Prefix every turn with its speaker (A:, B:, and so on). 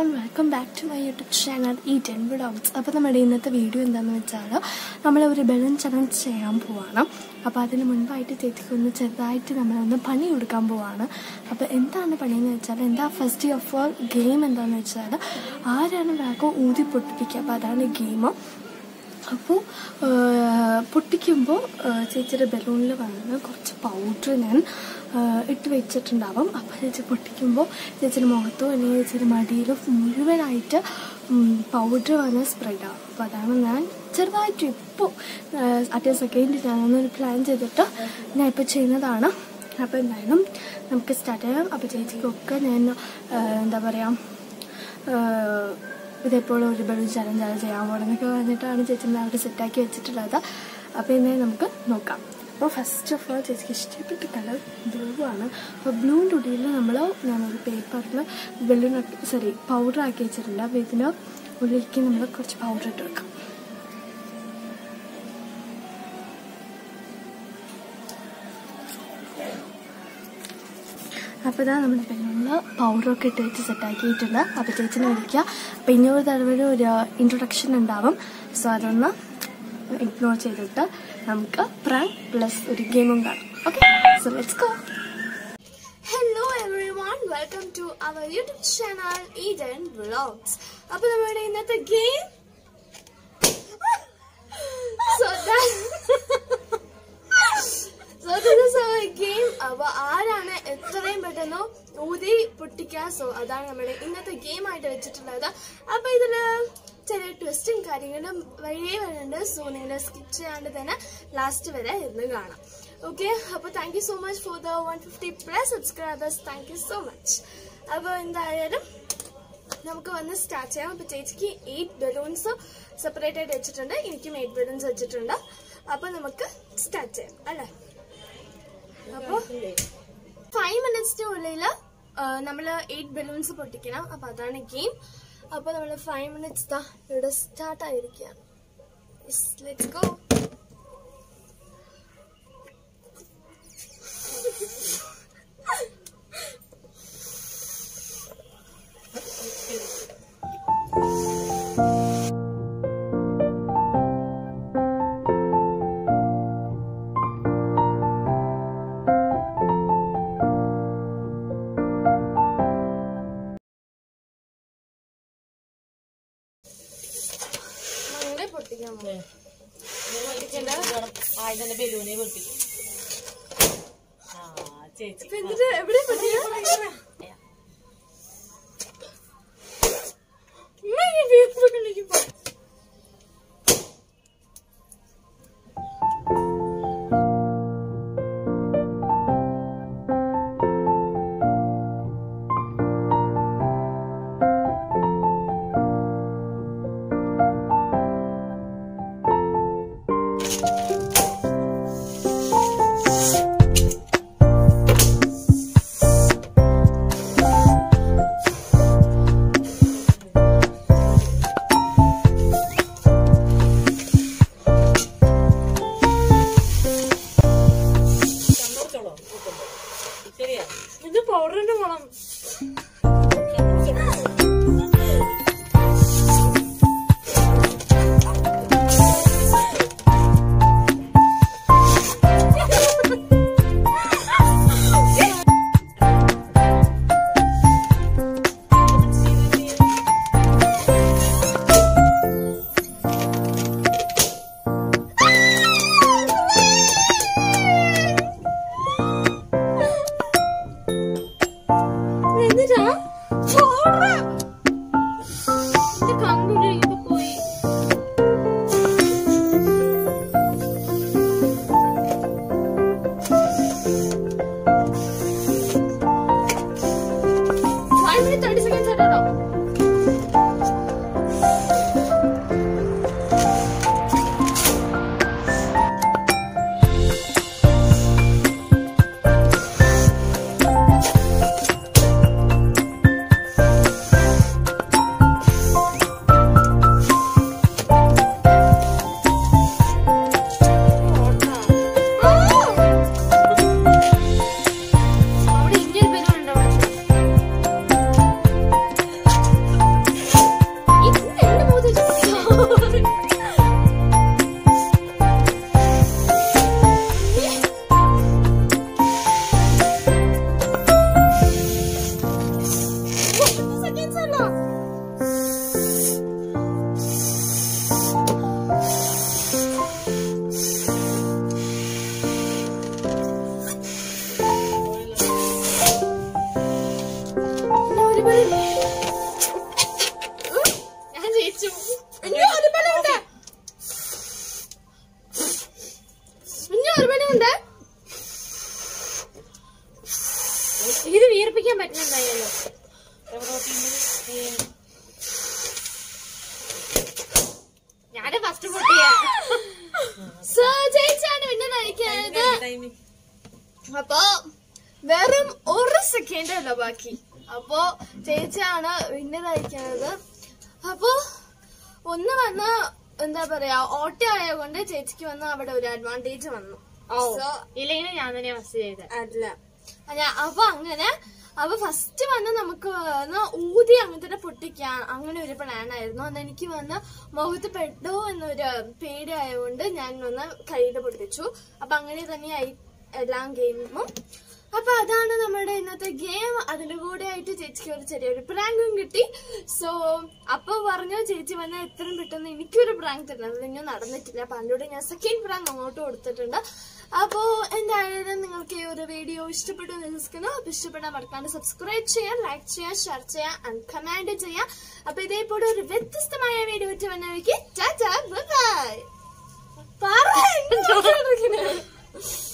A: One welcome back to my YouTube channel Eden vlogs അപ്പോൾ നമ്മുടെ ഇന്നത്തെ video എന്താണെന്ന് വെച്ചാൽ നമ്മൾ ഒരു ബലൂൺ ചലഞ്ച് ചെയ്യാൻ പോവാണ് അപ്പോൾ അതിന് മുൻപായിട്ട് ചേച്ചിക്ക് ഒന്ന് ചെറുതായിട്ട് നമ്മളൊന്ന് പണി കൊടുക്കാൻ പോവാണ് അപ്പോൾ എന്താണ് പണിയെന്ന് വെച്ചാൽ എന്താ ഫസ്റ്റ് ഓഫ് ഓൾ ഗെയിം എന്താണെന്ന് വെച്ചാൽ ആരാണ് വേഗം ഊതി പൊട്ടിപ്പിക്കുക അപ്പോൾ അതാണ് ഗെയിം അപ്പോൾ പൊട്ടിക്കുമ്പോൾ ചേച്ചിയുടെ ബലൂണിൽ വന്ന് കുറച്ച് പൗഡർ ഞാൻ ആ, ഇട്ട് വെച്ചിട്ടുണ്ടാവും അപ്പോൾ ചേച്ചി പൊട്ടിക്കുമ്പോൾ ചേച്ചിയുടെ മുഖത്തോ അല്ലെങ്കിൽ ചേച്ചിയുടെ മടിയിലോ മുഴുവനായിട്ട് പൗഡർ വന്ന് സ്പ്രെഡ് ആവും അപ്പോൾ അതാണ് ഞാൻ ചെറുതായിട്ട് ഇപ്പോൾ അറ്റ സെക്കൻഡ് ഞാനൊന്നൊരു പ്ലാൻ ചെയ്തിട്ട് ഞാൻ ഇപ്പോൾ ചെയ്യുന്നതാണ് അപ്പോൾ എന്തായാലും നമുക്ക് സ്റ്റാർട്ട് ചെയ്യാം അപ്പോൾ ചേച്ചിക്കൊക്കെ ഞാൻ ആ, എന്താ പറയുക ആഹ് ഇതേപോലെ ഒരു ബലൂൺ ചലഞ്ചാണ് ചെയ്യാൻ പോകുന്നതൊക്കെ പറഞ്ഞിട്ടാണ് ചേച്ചി അവിടെ സെറ്റാക്കി വെച്ചിട്ടുള്ളത് അപ്പോൾ ഇന്നേ നമുക്ക് നോക്കാം അപ്പോൾ ഫസ്റ്റ് ഓഫ് ഓൾ ചേച്ചിക്ക് ഇഷ്ടപ്പെട്ട കളർ ബ്ലൂ ആണ് അപ്പോൾ ബ്ലൂവിൻ്റെ ഉള്ളിൽ നമ്മൾ ഞാനൊരു പേപ്പറിൽ ബലൂൺ സോറി പൗഡർ ആക്കി വെച്ചിട്ടുണ്ട് അപ്പോൾ ഇതിന് ഉള്ളിലേക്ക് നമ്മൾ കുറച്ച് പൗഡർ ഇട്ട് വെക്കാം അപ്പോൾ ഇതാ നമ്മുടെ പെണ്ണുള്ള പൗഡറൊക്കെ ഇട്ട് വെച്ച് സെറ്റാക്കിയിട്ടുണ്ട് അപ്പോൾ ചേച്ചിനെ വിളിക്കുക അപ്പോൾ ഇനി ഒരു തടവിൽ ഒരു ഇൻട്രൊഡക്ഷൻ ഉണ്ടാവും സോ അതൊന്ന് ഇഗ്നോർ ചെയ്തിട്ട് നമുക്ക് പ്രാങ്ക് പ്ലസ് ഒരു ഗെയിമും കാണാം okay so let's go hello everyone welcome to our YouTube channel Eden vlogs അപ്പോൾ നമ്മുടെ ഇന്നത്തെ game so so this game അപ്പൊ ആരാണ് എത്രയും പെട്ടെന്ന് ഊതി പൊട്ടിക്കുക സോ അതാണ് നമ്മുടെ ഇന്നത്തെ ഗെയിം ആയിട്ട് വെച്ചിട്ടുള്ളത് അപ്പൊ ഇതില് ചെറിയ ട്വിസ്റ്റും കാര്യങ്ങളും വഴിയേ വരുന്നുണ്ട് സോ നിങ്ങൾ സ്കിപ്പ് ചെയ്യാണ്ട് തന്നെ ലാസ്റ്റ് വരെ ഇരുന്ന് കാണാം ഓക്കെ അപ്പൊ thank you so much for the one fifty plus subscribers thank you so much അപ്പൊ എന്തായാലും നമുക്ക് വന്ന് സ്റ്റാർട്ട് ചെയ്യാം അപ്പൊ ചേച്ചിക്ക് എയ്റ്റ് ബലൂൺസ് സെപ്പറേറ്റ് ആയിട്ട് വെച്ചിട്ടുണ്ട് എനിക്കും എയ്റ്റ് ബലൂൺസ് വെച്ചിട്ടുണ്ട് അപ്പൊ നമുക്ക് സ്റ്റാർട്ട് ചെയ്യാം അല്ലേ അപ്പൊ ഫൈവ് മിനിറ്റ്സിന്റെ ഉള്ളില് നമ്മൾ എയ്റ്റ് ബലൂൺസ് പൊട്ടിക്കണം അപ്പൊ അതാണ് ഗെയിം അപ്പൊ നമ്മൾ ഫൈവ് മിനിറ്റ്സ് ദാ ഇവിടെ സ്റ്റാർട്ട് ആയിരിക്കുകയാണ് ലെറ്റ്സ് ഗോ അങ്ങനെ പൊട്ടിക്കാൻ പോകും
B: ആയതിന്റെ ബലൂനെ പൊട്ടിക്കും ആ ചേച്ചി
A: ഇപ്പൊ എന്നിട്ട് എവിടെ പൊട്ടിക്കുക
B: സമ്മതിച്ചോളോ കൂട്ടുമ്പോ. ശരിയാ
A: ഇത് പൗഡറിന്റെ മണം എന്നിട്ടാ പൗഡർ ഇത് കണ്ടുപിടിക്കുമ്പോ പോയി ഫൈവ് മിനിറ്റ് തേർട്ടി സെക്കൻഡ്സ് ആയിട്ടോ
B: ആ
A: അടിപൊളി ഉം, ഞാൻ ജയിച്ചു ഇനി ഒരു പണിയുണ്ട് ഇനി ഒരു പണിയുണ്ട്
C: ഇത് വീർപ്പിക്കാൻ പറ്റുന്നുണ്ടായല്ലോ ഞാന് ഫസ്റ്റ് പൊട്ടിയ
A: സോ ജയിച്ചാണ് പിന്നെ നയിക്കുന്നത്
B: ടൈമിൽ
A: അപ്പൊ വെറും ഒരു സെക്കൻഡ് അല്ല ബാക്കി അപ്പൊ ചേച്ചിയാണ് വിന്നർ അയക്കുന്നത് അപ്പൊ ഒന്ന് വന്ന എന്താ പറയാ ഓട്ടോ ആയതുകൊണ്ട് ചേച്ചിക്ക് വന്ന അവിടെ ഒരു അഡ്വാൻറ്റേജ് വന്നു
C: ഓ
A: So,
C: ഇല്ലെങ്കിൽ ഞാൻ തന്നെ ഫസ്റ്റ് ചെയ്തത്
A: അല്ല അല്ല അപ്പൊ അങ്ങനെ അപ്പൊ ഫസ്റ്റ് വന്ന് നമുക്ക് വന്ന് ഊതി അങ്ങനെ തന്നെ പൊട്ടിക്കാൻ അങ്ങനെ ഒരു പ്ലാൻ ആയിരുന്നു അന്ന് എനിക്ക് വന്ന് മുഖത്ത് പെട്ടോ എന്നൊരു പേടി ആയതുകൊണ്ട് ഞാൻ വന്ന് കയ്യിൽ പൊട്ടിച്ചു അപ്പൊ അങ്ങനെ തന്നെയായി എല്ലാ ഗെയിമും അപ്പൊ അതാണ് നമ്മുടെ ഇന്നത്തെ ഗെയിം അതിന്റെ കൂടെ ആയിട്ട് ചേച്ചിക്ക് ഒരു ചെറിയൊരു പ്രാങ്കും കിട്ടി സോ അപ്പൊ പറഞ്ഞു ചേച്ചി വന്ന എത്രയും പെട്ടെന്ന് എനിക്കൊരു പ്രാങ്ക് തരുന്നത് അത് ഇനിയും നടന്നിട്ടില്ല അപ്പൊ അതിലൂടെ ഞാൻ സെക്കൻഡ് പ്രാങ്ക് അങ്ങോട്ട് കൊടുത്തിട്ടുണ്ട് അപ്പോ എന്തായാലും നിങ്ങൾക്ക് ഈ ഒരു വീഡിയോ ഇഷ്ടപ്പെട്ടു എന്ന് വിശ്വസിക്കുന്നു അപ്പൊ ഇഷ്ടപ്പെട്ടാൽ മറക്കാണ്ട് സബ്സ്ക്രൈബ് ചെയ്യാം ലൈക്ക് ചെയ്യാം ഷെയർ ചെയ്യാം ആൻഡ് കമന്റ് ചെയ്യാം അപ്പൊ ഇതേപോലെ ഒരു വ്യത്യസ്തമായ വീഡിയോ വെച്ച് വന്നവയ്ക്ക് ടാറ്റാ ബൈ ബൈ പറ